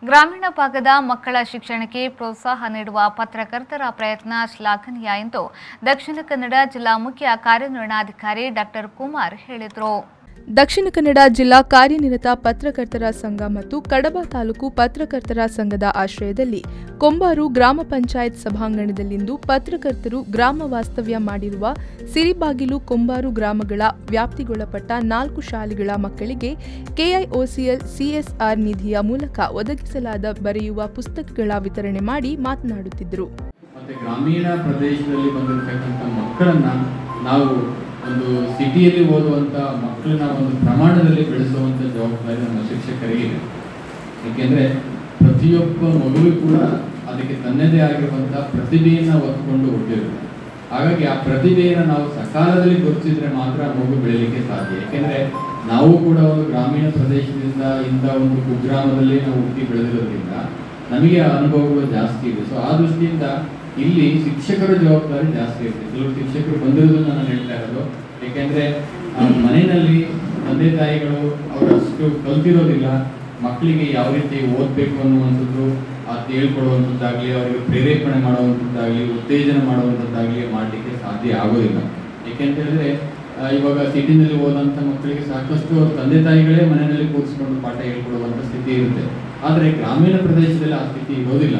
ಗ್ರಾಮೀಣ ಭಾಗದ ಮಕ್ಕಳ ಶಿಕ್ಷಣಕ್ಕೆ ಪ್ರೋತ್ಸಾಹ ನೀಡುವ ಪತ್ರಕರ್ತರ ಪ್ರಯತ್ನ ಶ್ಲಾಘನೀಯ ಎಂದು ದಕ್ಷಿಣ ಕನ್ನಡ ಜಿಲ್ಲಾ ಮುಖ್ಯ ಕಾರ್ಯನಿರ್ವಹಣಾಧಿಕಾರಿ ಡಾಕ್ಟರ್ ಕುಮಾರ್ ಹೇಳಿದರು ದಕ್ಷಿಣ ಕನ್ನಡ ಜಿಲ್ಲಾ ಕಾರ್ಯನಿರತ ಪತ್ರಕರ್ತರ ಸಂಘ ಮತ್ತು ಕಡಬ ತಾಲೂಕು ಪತ್ರಕರ್ತರ ಸಂಘದ ಆಶ್ರಯದಲ್ಲಿ ಕೊಂಬಾರು ಗ್ರಾಮ ಪಂಚಾಯತ್ ಸಭಾಂಗಣದಲ್ಲಿಂದು ಪತ್ರಕರ್ತರು ಗ್ರಾಮ ವಾಸ್ತವ್ಯ ಮಾಡಿರುವ ಸಿರಿಬಾಗಿಲು ಕೊಂಬಾರು ಗ್ರಾಮಗಳ ವ್ಯಾಪ್ತಿಗೊಳಪಟ್ಟ ನಾಲ್ಕು ಶಾಲೆಗಳ ಮಕ್ಕಳಿಗೆ ಕೆಐಒಸಿಎಲ್ ಸಿಎಸ್ಆರ್ ನಿಧಿಯ ಮೂಲಕ ಒದಗಿಸಲಾದ ಬರೆಯುವ ಪುಸ್ತಕಗಳ ವಿತರಣೆ ಮಾಡಿ ಮಾತನಾಡುತ್ತಿದ್ದರು ಮತ್ತೆ ಗ್ರಾಮೀಣ ಪ್ರದೇಶದಲ್ಲಿ ಬಂದಿರತಕ್ಕಂಥ ಮಕ್ಕಳನ್ನ ನಾವು ಒಂದು ಸಿಟಿಯಲ್ಲಿ ಓದುವಂತ ಮಕ್ಕಳನ್ನ ಒಂದು ಪ್ರಮಾಣದಲ್ಲಿ ಬೆಳೆಸುವಂತ ಜವಾಬ್ದಾರಿ ನಮ್ಮ ಶಿಕ್ಷಕರಿಗೆ ಇದೆ ಏಕೆಂದ್ರೆ ಪ್ರತಿಯೊಬ್ಬ ಮಗುವು ಕೂಡ ಅದಕ್ಕೆ ತನ್ನದೇ ಆಗಿರುವಂತ ಪ್ರತಿಭೆಯನ್ನ ಹೊತ್ಕೊಂಡು ಹುಟ್ಟಿರುತ್ತೆ ಹಾಗಾಗಿ ಆ ಪ್ರತಿಭೆಯನ್ನ ನಾವು ಸಕಾಲದಲ್ಲಿ ಗುರುತಿಸಿದ್ರೆ ಮಾತ್ರ ಆ ಮಗು ಬೆಳೀಲಿಕ್ಕೆ ಸಾಧ್ಯ ಯಾಕೆಂದ್ರೆ ನಾವು ಕೂಡ ಒಂದು ಗ್ರಾಮೀಣ ಪ್ರದೇಶದಿಂದ ಇಂಥ ಒಂದು ಕುಗ್ರಾಮದಲ್ಲಿ ನಾವು ಹುಟ್ಟಿ ಬೆಳೆದಿರೋದ್ರಿಂದ ನಮಗೆ ಆ ಅನುಭವಗಳು ಜಾಸ್ತಿ ಇದೆ ಸೊ ಆ ದೃಷ್ಟಿಯಿಂದ ಇಲ್ಲಿ ಶಿಕ್ಷಕರ ಜವಾಬ್ದಾರಿ ಜಾಸ್ತಿ ಇರುತ್ತೆ ಕೆಲವು ಶಿಕ್ಷಕರು ಬಂದಿರೋದನ್ನ ನಾನು ಹೇಳ್ತಾ ಇರೋದು ಯಾಕೆಂದ್ರೆ ಆ ಮನೆಯಲ್ಲಿ ತಂದೆ ತಾಯಿಗಳು ಅವರಷ್ಟು ಕಲ್ತಿರೋದಿಲ್ಲ ಮಕ್ಕಳಿಗೆ ಯಾವ ರೀತಿ ಓದ್ಬೇಕು ಅನ್ನುವಂಥದ್ದು ಅದು ಹೇಳ್ಕೊಡುವಂಥದ್ದಾಗ್ಲಿ ಅವರಿಗೆ ಪ್ರೇರೇಪಣೆ ಮಾಡುವಂಥದ್ದಾಗ್ಲಿ ಉತ್ತೇಜನ ಮಾಡುವಂಥದ್ದಾಗ್ಲಿ ಮಾಡಲಿಕ್ಕೆ ಸಾಧ್ಯ ಆಗೋದಿಲ್ಲ ಯಾಕೆಂತ ಹೇಳಿದ್ರೆ ಆ, ಇವಾಗ ಸಿಟಿನಲ್ಲಿ ಓದಂಥ ಮಕ್ಕಳಿಗೆ ಸಾಕಷ್ಟು ಅವ್ರ ತಂದೆ ತಾಯಿಗಳೇ ಮನೆಯಲ್ಲಿ ಕೂರಿಸ್ಕೊಂಡು ಪಾಠ ಹೇಳ್ಕೊಡುವಂಥ ಸ್ಥಿತಿ ಇರುತ್ತೆ ಆದರೆ ಗ್ರಾಮೀಣ ಪ್ರದೇಶದಲ್ಲಿ ಆ ಸ್ಥಿತಿ ಇರೋದಿಲ್ಲ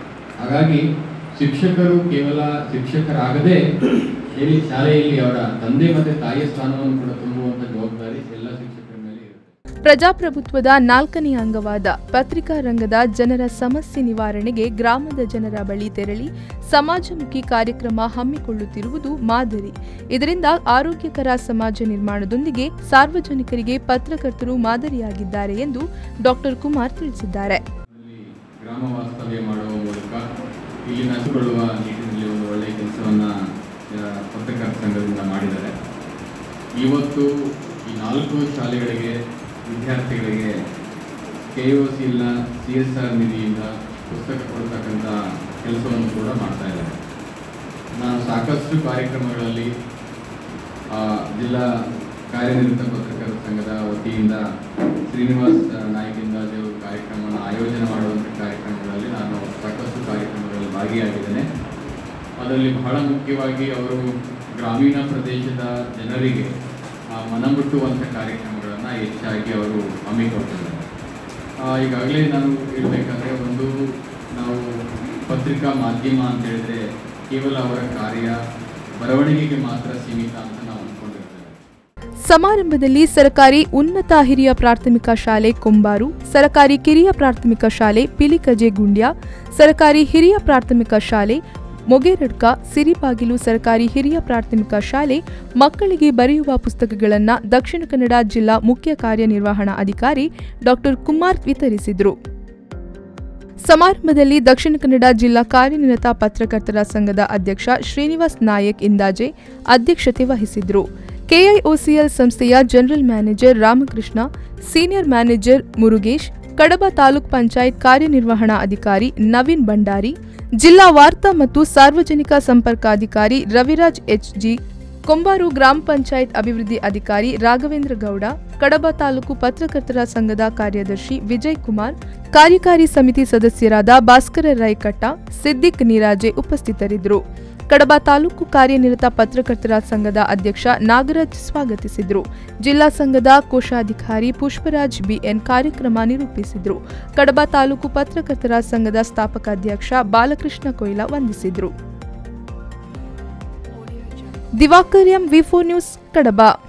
ಹಾಗಾಗಿ ಶಿಕ್ಷಕರು ಕೇವಲ ಶಿಕ್ಷಕರಾಗದೆ ಇಲ್ಲಿ ಶಾಲೆಯಲ್ಲಿ ಅವರ ತಂದೆ ಮತ್ತೆ ತಾಯಿಯ ಸ್ಥಾನವನ್ನು ಕೂಡ ತುಂಬುವಂತ ಜವಾಬ್ದಾರಿ ಎಲ್ಲ ಶಿಕ್ಷಕರ ಮೇಲೆ ಇರುತ್ತೆ ಪ್ರಜಾಪ್ರಭುತ್ವದ ನಾಲ್ಕನೇ ಅಂಗವಾದ ಪತ್ರಿಕಾ ರಂಗದ ಜನರ ಸಮಸ್ಯೆ ನಿವಾರಣೆಗೆ ಗ್ರಾಮದ ಜನರ ಬಳಿ ತೆರಳಿ ಸಮಾಜಮುಖಿ ಕಾರ್ಯಕ್ರಮ ಹಮ್ಮಿಕೊಳ್ಳುತ್ತಿರುವುದು ಮಾದರಿ ಇದರಿಂದ ಆರೋಗ್ಯಕರ ಸಮಾಜ ನಿರ್ಮಾಣದೊಂದಿಗೆ ಸಾರ್ವಜನಿಕರಿಗೆ ಪತ್ರಕರ್ತರು ಮಾದರಿಯಾಗಿದ್ದಾರೆ ಎಂದು ಡಾಕ್ಟರ್ ಕುಮಾರ್ ತಿಳಿಸಿದ್ದಾರೆ ಇಲ್ಲಿ ಗ್ರಾಮ ವಾಸ್ತವ್ಯ ಮಾಡುವ ಮೂಲಕ ಇಲ್ಲಿ ನಸುಕೊಳ್ಳುವ ನಿಟ್ಟಿನಲ್ಲಿ ಒಂದು ಒಳ್ಳೆಯ ಕೆಲಸವನ್ನ ಆ, ಪತ್ರಕರ್ತ ಸಂಘದಿಂದ ಮಾಡಿದ್ದಾರೆ ಇವತ್ತು ಈ ನಾಲ್ಕು ಶಾಲೆಗಳಿಗೆ ವಿದ್ಯಾರ್ಥಿಗಳಿಗೆ ಕೆ ಒ ಸಿ ಇಲ್ಲ ಸಿ ಎಸ್ ಆರ್ ನಿಧಿಯಿಂದ ಪುಸ್ತಕ ಕೊಡ್ತಕ್ಕಂಥ ಕೆಲಸವನ್ನು ಕೂಡ ಮಾಡ್ತಾ ಇದ್ದಾರೆ ನಾನು ಸಾಕಷ್ಟು ಕಾರ್ಯಕ್ರಮಗಳಲ್ಲಿ ಆ, ಜಿಲ್ಲಾ ಕಾರ್ಯನಿರತ ಪತ್ರಕರ್ತರ ಸಂಘದ ವತಿಯಿಂದ ಶ್ರೀನಿವಾಸ್ ನಾಯಕಿಂದ ದೇವರು ಕಾರ್ಯಕ್ರಮವನ್ನು ಆಯೋಜನೆ ಮಾಡುವಂಥ ಕಾರ್ಯಕ್ರಮಗಳಲ್ಲಿ ನಾನು ಸಾಕಷ್ಟು ಕಾರ್ಯಕ್ರಮಗಳಲ್ಲಿ ಭಾಗಿಯಾಗಿದ್ದೇನೆ ಅದರಲ್ಲಿ ಬಹಳ ಮುಖ್ಯವಾಗಿ ಅವರು ಗ್ರಾಮೀಣ ಪ್ರದೇಶದ ಜನರಿಗೆ ಆ, ಮನಮುಟ್ಟುವಂಥ ಕಾರ್ಯಕ್ರಮಗಳನ್ನು ಹೆಚ್ಚಾಗಿ ಅವರು ಹಮ್ಮಿಕೊಳ್ತಿದ್ದಾರೆ ಆ, ಈಗಾಗಲೇ ನಾನು ಹೇಳಬೇಕಾದ್ರೆ ಒಂದು ನಾವು ಪತ್ರಿಕಾ ಮಾಧ್ಯಮ ಅಂತ ಹೇಳಿದ್ರೆ ಕೇವಲ ಅವರ ಕಾರ್ಯ ಬರವಣಿಗೆಗೆ ಮಾತ್ರ ಸೀಮಿತ ಅಂತ ನಾವು ಅಂದ್ಕೊಂಡಿರ್ತೇವೆ ಸಮಾರಂಭದಲ್ಲಿ ಸರಕಾರಿ ಉನ್ನತ ಹಿರಿಯ ಪ್ರಾಥಮಿಕ ಶಾಲೆ ಕೊಂಬಾರು ಸರಕಾರಿ ಕಿರಿಯ ಪ್ರಾಥಮಿಕ ಶಾಲೆ ಪಿಲಿಕಜೆ ಗುಂಡ್ಯ ಸರಕಾರಿ ಹಿರಿಯ ಪ್ರಾಥಮಿಕ ಶಾಲೆ ಮೊಗೇರಡ್ಕ ಸಿರಿಬಾಗಿಲು ಸರಕಾರಿ ಹಿರಿಯ ಪ್ರಾಥಮಿಕ ಶಾಲೆ ಮಕ್ಕಳಿಗೆ ಬರೆಯುವ ಪುಸ್ತಕಗಳನ್ನು ದಕ್ಷಿಣ ಕನ್ನಡ ಜಿಲ್ಲಾ ಮುಖ್ಯ ಕಾರ್ಯನಿರ್ವಹಣಾ ಅಧಿಕಾರಿ ಡಾಕ್ಟರ್ ಕುಮಾರ್ ವಿತರಿಸಿದರು ಸಮಾರಂಭದಲ್ಲಿ ದಕ್ಷಿಣ ಕನ್ನಡ ಜಿಲ್ಲಾ ಕಾರ್ಯನಿರತ ಪತ್ರಕರ್ತರ ಸಂಘದ ಅಧ್ಯಕ್ಷ ಶ್ರೀನಿವಾಸ್ ನಾಯಕ್ ಇಂದಾಜೆ ಅಧ್ಯಕ್ಷತೆ ವಹಿಸಿದ್ರು ಕೆಐಒಸಿಎಲ್ ಸಂಸ್ಥೆಯ general manager Ramakrishna senior manager Murugesh Kadaba taluk panchayat ಕಾರ್ಯನಿರ್ವಹಣಾ ಅಧಿಕಾರಿ ನವೀನ್ ಭಂಡಾರಿ ಜಿಲ್ಲಾ ವಾರ್ತಾ ಮತ್ತು ಸಾರ್ವಜನಿಕ ಸಂಪರ್ಕಾಧಿಕಾರಿ ರವಿರಾಜ್ ಎಚ್ಜಿ ಕೊಂಬಾರು ಗ್ರಾಮ ಪಂಚಾಯತ್ ಅಭಿವೃದ್ಧಿ ಅಧಿಕಾರಿ ರಾಘವೇಂದ್ರ ಗೌಡ ಕಡಬ ತಾಲೂಕು ಪತ್ರಕರ್ತರ ಸಂಘದ ಕಾರ್ಯದರ್ಶಿ ವಿಜಯ್ ಕುಮಾರ್ ಕಾರ್ಯಕಾರಿ ಸಮಿತಿ ಸದಸ್ಯರಾದ ಭಾಸ್ಕರ ರೈಕಟ್ಟ ಸಿದ್ದಿಕ್ ನೀರಾಜೆ ಉಪಸ್ಥಿತರಿದ್ದರು ಕಡಬ ತಾಲೂಕು ಕಾರ್ಯನಿರತ ಪತ್ರಕರ್ತರ ಸಂಘದ ಅಧ್ಯಕ್ಷ ನಾಗರಾಜ್ ಸ್ವಾಗತಿಸಿದರು ಜಿಲ್ಲಾ ಸಂಘದ ಕೋಶಾಧಿಕಾರಿ ಪುಷ್ಪರಾಜ್ ಬಿಎನ್ ಕಾರ್ಯಕ್ರಮ ನಿರೂಪಿಸಿದರು ಕಡಬ ತಾಲೂಕು ಪತ್ರಕರ್ತರ ಸಂಘದ ಸ್ಥಾಪಕ ಅಧ್ಯಕ್ಷ ಬಾಲಕೃಷ್ಣ ಕೊಯ್ಲ ವಂದಿಸಿದರು ದಿವಾಕರ್ ಎಂ ವಿಫೋ ನ್ಯೂಸ್ ಕಡಬ